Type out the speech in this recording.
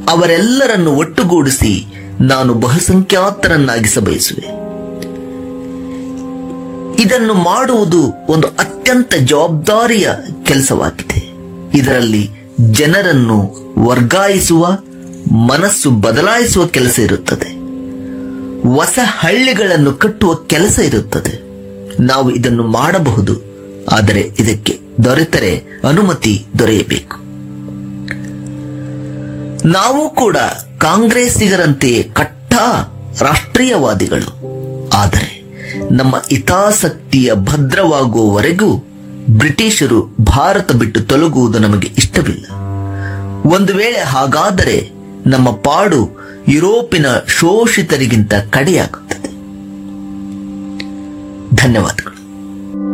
ಅವರೆಲ್ಲರನ್ನು ಒಟ್ಟುಗೂಡಿಸಿ ನಾನು ಬಹುಸಂಖ್ಯಾತರನ್ನಾಗಿಸ ಬಯಸುವೆ ಇದನ್ನು ಮಾಡುವುದು ಒಂದು ಅತ್ಯಂತ ಜವಾಬ್ದಾರಿಯ ಕೆಲಸವಾಗಿದೆ ಇದರಲ್ಲಿ ಜನರನ್ನು ವರ್ಗಾಯಿಸುವ ಮನಸ್ಸು ಬದಲಾಯಿಸುವ ಕೆಲಸ ಇರುತ್ತದೆ ಹೊಸ ಹಳ್ಳಿಗಳನ್ನು ಕಟ್ಟುವ ಕೆಲಸ ಇರುತ್ತದೆ ನಾವು ಇದನ್ನು ಮಾಡಬಹುದು ಆದರೆ ಇದಕ್ಕೆ ದೊರೆತರೆ ಅನುಮತಿ ದೊರೆಯಬೇಕು ನಾವು ಕೂಡ ಕಾಂಗ್ರೆಸ್ಸಿಗರಂತೆಯೇ ಕಟ್ಟ ರಾಷ್ಟ್ರೀಯವಾದಿಗಳು ಆದರೆ ನಮ್ಮ ಹಿತಾಸಕ್ತಿಯ ಭದ್ರವಾಗುವವರೆಗೂ ಬ್ರಿಟಿಷರು ಭಾರತ ಬಿಟ್ಟು ತೊಲಗುವುದು ನಮಗೆ ಇಷ್ಟವಿಲ್ಲ ಒಂದು ವೇಳೆ ಹಾಗಾದರೆ ನಮ್ಮ ಪಾಡು ಯುರೋಪಿನ ಶೋಷಿತರಿಗಿಂತ ಕಡೆಯಾಗುತ್ತದೆ ಧನ್ಯವಾದಗಳು